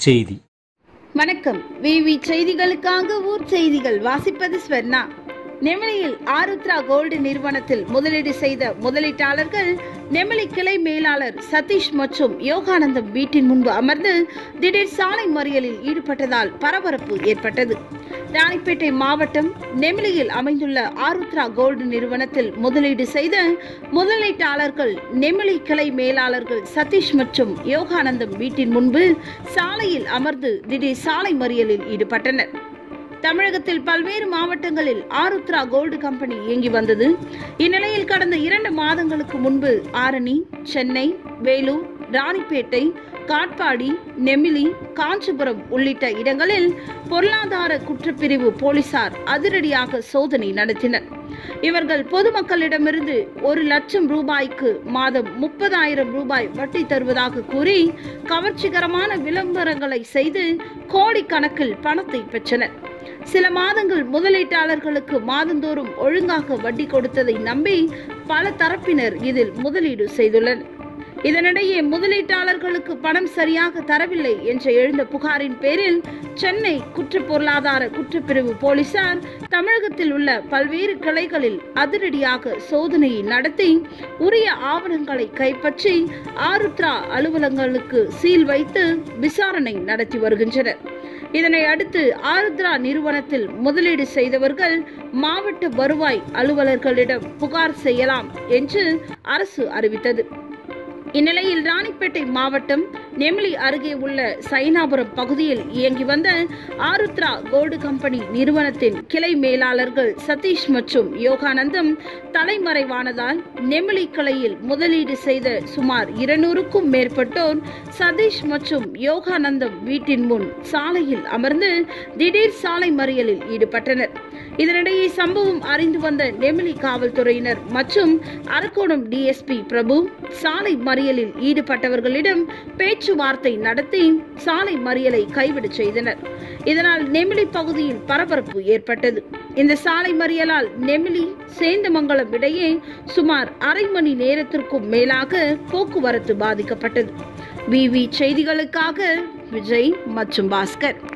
செய்தி வணக்கம் விவி செய்திகளுக்காக ஊர் செய்திகள் வாசிப்பது ஸ்வர்ணா நெமிலியில் ஆருத்ரா கோல்டு நிறுவனத்தில் முதலீடு செய்த முதலீட்டாளர்கள் நெமிலி கிளை மேலாளர் சதீஷ் மற்றும் யோகானந்தம் வீட்டின் முன்பு அமர்ந்து திடீர் சாலை மறியலில் ஈடுபட்டதால் பரபரப்பு ஏற்பட்டது ராணிப்பேட்டை மாவட்டம் நெமிலியில் அமைந்துள்ள ஆருத்ரா கோல்டு நிறுவனத்தில் முதலீடு செய்த முதலீட்டாளர்கள் நெமிலி கிளை மேலாளர்கள் சதீஷ் மற்றும் யோகானந்தம் வீட்டின் முன்பு சாலையில் அமர்ந்து திடீர் சாலை மறியலில் ஈடுபட்டனர் தமிழகத்தில் பல்வேறு மாவட்டங்களில் ஆருத்ரா கோல்டு கம்பெனி இயங்கி வந்தது இந்நிலையில் கடந்த இரண்டு மாதங்களுக்கு முன்பு ஆரணி சென்னை வேலூர் ராணிப்பேட்டை காட்பாடி நெமிலி காஞ்சிபுரம் உள்ளிட்ட இடங்களில் பொருளாதார குற்றப்பிரிவு போலீசார் அதிரடியாக சோதனை நடத்தினர் இவர்கள் பொதுமக்களிடமிருந்து ஒரு லட்சம் ரூபாய்க்கு மாதம் முப்பதாயிரம் ரூபாய் வட்டி தருவதாக கூறி கவர்ச்சிகரமான விளம்பரங்களை செய்து கோடிக்கணக்கில் பணத்தை பெற்றனர் சில மாதங்கள் முதலீட்டாளர்களுக்கு மாதந்தோறும் ஒழுங்காக வட்டி கொடுத்ததை நம்பி பல தரப்பினர் இதில் முதலீடு செய்துள்ளனர் இதனிடையே முதலீட்டாளர்களுக்கு பணம் சரியாக தரவில்லை என்ற எழுந்த புகாரின் பேரில் சென்னை குற்ற பொருளாதார குற்றப்பிரிவு போலீசார் தமிழகத்தில் உள்ள பல்வேறு கிளைகளில் அதிரடியாக சோதனையை நடத்தி உரிய ஆவணங்களை கைப்பற்றி ஆருத்ரா அலுவலகங்களுக்கு சீல் வைத்து விசாரணை நடத்தி வருகின்றனர் இதனை அடுத்து ஆருத்ரா நிறுவனத்தில் முதலீடு செய்தவர்கள் மாவட்ட வருவாய் அலுவலர்களிடம் புகார் செய்யலாம் என்று அரசு அறிவித்தது இந்நிலையில் ராணிப்பேட்டை மாவட்டம் நெமிலி அருகே உள்ள சைனாபுரம் பகுதியில் இயங்கி வந்த ஆருத்ரா கோல்டு கம்பெனி நிறுவனத்தின் கிளை மேலாளர்கள் சதீஷ் மற்றும் யோகானந்தம் தலைமறைவானதால் நெமிலி கிளையில் முதலீடு செய்த சுமார் இருநூறுக்கும் மேற்பட்டோர் சதீஷ் மற்றும் யோகானந்தம் வீட்டின் முன் சாலையில் அமர்ந்து திடீர் சாலை மறியலில் ஈடுபட்டனர் இதனிடையே சம்பவம் அறிந்து வந்த நெமிலி காவல்துறையினர் மற்றும் அரக்கோணம் டிஎஸ்பி பிரபு சாலை மறியலில் ஈடுபட்டவர்களிடம் பேச்சுவார்த்தை நடத்தி சாலை மறியலை கைவிடச் செய்தனர் இதனால் நெமிலி பகுதியில் பரபரப்பு ஏற்பட்டது இந்த சாலை மறியலால் நெமிலி சேந்தமங்கலம் இடையே சுமார் அரை மணி நேரத்திற்கும் மேலாக போக்குவரத்து பாதிக்கப்பட்டது விவி செய்திகளுக்காக விஜய் மற்றும் பாஸ்கர்